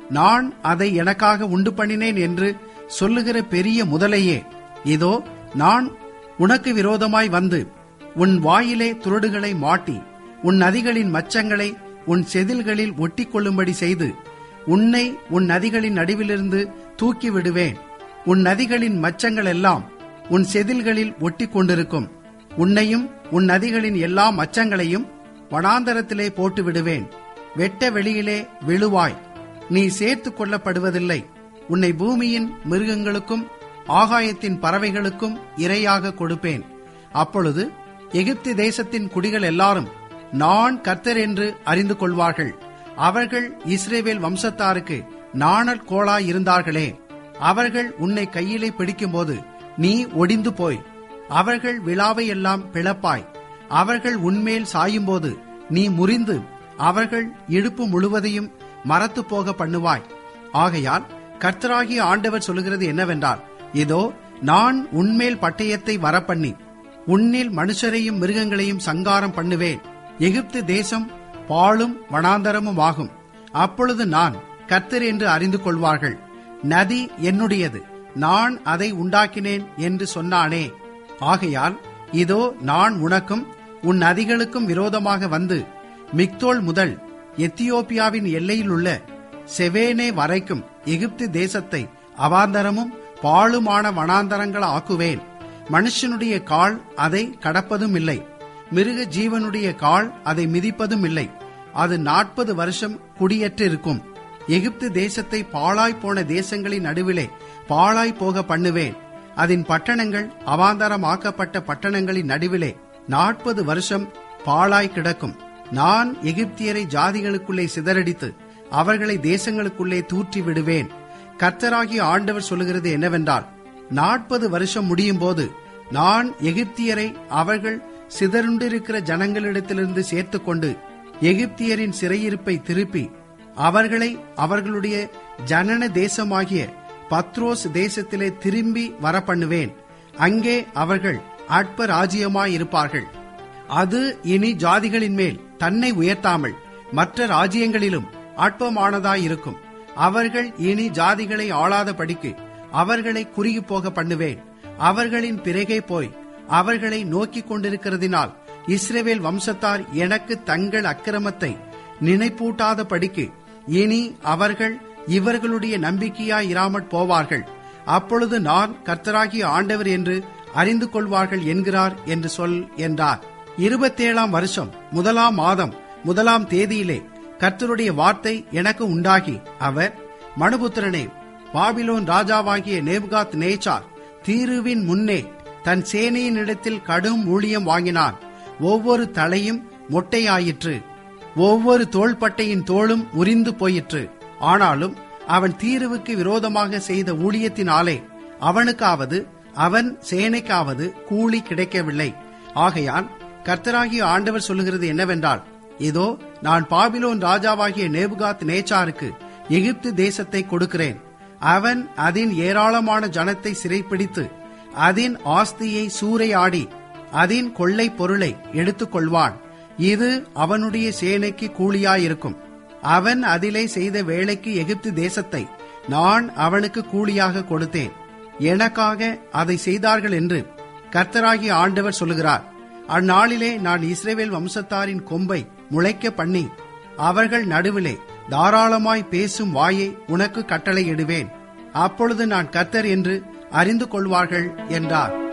நான் அதை எனக்காக உண்டு பண்ணினேன் என்று சொல்லுகிற பெரிய முதலையே இதோ நான் உனக்கு விரோதமாய் வந்து உன் வாயிலே துருடுகளை மாட்டி உன் நதிகளின் மச்சங்களை உன் செதில்களில் ஒட்டிக்கொள்ளும்படி செய்து உன்னை உன் நதிகளின் நடுவிலிருந்து தூக்கி விடுவேன் உன் நதிகளின் மச்சங்கள் எல்லாம் உன் செதில்களில் ஒட்டி கொண்டிருக்கும் உன்னையும் உன் நதிகளின் எல்லா மச்சங்களையும் வனாந்தரத்திலே போட்டு விடுவேன் வெட்ட வெளியிலே விழுவாய் நீ சேர்த்து கொள்ளப்படுவதில்லை உன்னை பூமியின் மிருகங்களுக்கும் ஆகாயத்தின் பறவைகளுக்கும் இரையாக கொடுப்பேன் அப்பொழுது எகிப்து தேசத்தின் குடிகள் எல்லாரும் நான் கர்த்தர் என்று அறிந்து கொள்வார்கள் அவர்கள் இஸ்ரேவேல் வம்சத்தாருக்கு நாணல் கோளாய் இருந்தார்களே அவர்கள் உன்னை கையிலே பிடிக்கும்போது நீ ஒடிந்து போய் அவர்கள் விழாவை எல்லாம் பிளப்பாய் அவர்கள் உன்மேல் சாயும்போது நீ முறிந்து அவர்கள் இடுப்பு முழுவதையும் மரத்து போக பண்ணுவாய் ஆகையால் கர்த்தராகிய ஆண்டவர் சொல்லுகிறது என்னவென்றால் இதோ நான் உன்மேல் பட்டயத்தை வரப்பண்ணி உன்னில் மனுஷரையும் மிருகங்களையும் சங்காரம் பண்ணுவேன் எகிப்து தேசம் பாழும் வனாந்தரமும் ஆகும் அப்பொழுது நான் கர்த்தர் என்று அறிந்து கொள்வார்கள் நதி என்னுடையது நான் அதை உண்டாக்கினேன் என்று சொன்னானே ஆகையால் இதோ நான் உனக்கும் உன் நதிகளுக்கும் விரோதமாக வந்து மிக்தோல் முதல் எத்தியோப்பியாவின் எல்லையில் உள்ள செவேனே வரைக்கும் எகிப்து தேசத்தை அவாந்தரமும் பாழுமான வனாந்தரங்கள் ஆக்குவேன் மனுஷனுடைய கால் அதை கடப்பதும் இல்லை மிருக ஜீவனுடைய கால் அதை மிதிப்பதும் இல்லை அது நாற்பது வருஷம் குடியேற்றிருக்கும் எகிப்து தேசத்தை பாழாய் போன தேசங்களின் நடுவிலே பாழாய் போக பண்ணுவேன் அதன் பட்டணங்கள் அவாந்தரமாக்கப்பட்ட பட்டணங்களின் நடுவிலே நாற்பது வருஷம் பாழாய் கிடக்கும் நான் எகிப்தியரை ஜாதிகளுக்குள்ளே சிதறடித்து அவர்களை தேசங்களுக்குள்ளே தூற்றி விடுவேன் கர்த்தராகிய ஆண்டவர் சொல்லுகிறது என்னவென்றால் நாற்பது வருஷம் முடியும் போது நான் எகிப்தியரை அவர்கள் சிதறுண்டிருக்கிற ஜனங்களிடத்திலிருந்து சேர்த்துக்கொண்டு எகிப்தியரின் சிறையிருப்பை திருப்பி அவர்களை அவர்களுடைய ஜனன தேசமாகிய பத்ரோஸ் தேசத்திலே திரும்பி வர பண்ணுவேன் அங்கே அவர்கள் அற்ப ராஜ்யமாயிருப்பார்கள் அது இனி ஜாதிகளின் மேல் தன்னை உயர்த்தாமல் மற்ற ராஜ்யங்களிலும் அற்பமானதாயிருக்கும் அவர்கள் இனி ஜாதிகளை ஆளாத படிக்கு அவர்களை குறுகி போக பண்ணுவேன் அவர்களின் பிறகே போய் அவர்களை நோக்கிக் கொண்டிருக்கிறதினால் இஸ்ரேவேல் வம்சத்தார் எனக்கு தங்கள் அக்கிரமத்தை நினைப்பூட்டாத படிக்கு இனி அவர்கள் இவர்களுடைய நம்பிக்கையாய் இராமற் போவார்கள் அப்பொழுது நான் கர்த்தராகிய ஆண்டவர் என்று அறிந்து கொள்வார்கள் என்கிறார் என்று சொல் என்றார் இருபத்தேழாம் வருஷம் முதலாம் மாதம் முதலாம் தேதியிலே கர்த்தருடைய வார்த்தை எனக்கு உண்டாகி அவர் மனுபுத்திரனே பாபிலோன் ராஜாவாகிய நேபுகாத் நேச்சார் தீருவின் முன்னே தன் சேனையினிடத்தில் கடும் ஊழியம் வாங்கினான் ஒவ்வொரு தலையும் மொட்டையாயிற்று ஒவ்வொரு தோள்பட்டையின் தோளும் உரிந்து போயிற்று ஆனாலும் அவன் தீருவுக்கு விரோதமாக செய்த ஊழியத்தினாலே அவனுக்காவது அவன் சேனைக்காவது கூலி கிடைக்கவில்லை ஆகையால் கர்த்தராகிய ஆண்டவர் சொல்லுகிறது என்னவென்றால் இதோ நான் பாபிலோன் ராஜாவாகிய நேபுகாத் நேச்சாருக்கு எகிப்து தேசத்தை கொடுக்கிறேன் அவன் அதன் ஏராளமான ஜனத்தை சிறைப்பிடித்து அதன் ஆஸ்தியை சூறையாடி அதன் கொள்ளை பொருளை எடுத்துக் கொள்வான் இது அவனுடைய சேனைக்கு கூலியாயிருக்கும் அவன் அதிலே செய்த வேலைக்கு எகிப்து தேசத்தை நான் அவனுக்கு கூலியாக கொடுத்தேன் எனக்காக அதை செய்தார்கள் என்று கர்த்தராகிய ஆண்டவர் சொல்லுகிறார் அந்நாளிலே நான் இஸ்ரேவேல் வம்சத்தாரின் கொம்பை முளைக்க பண்ணி அவர்கள் நடுவிலே தாராளமாய் பேசும் வாயை உனக்கு கட்டளையிடுவேன் அப்பொழுது நான் கர்த்தர் என்று அறிந்து கொள்வார்கள் என்றார்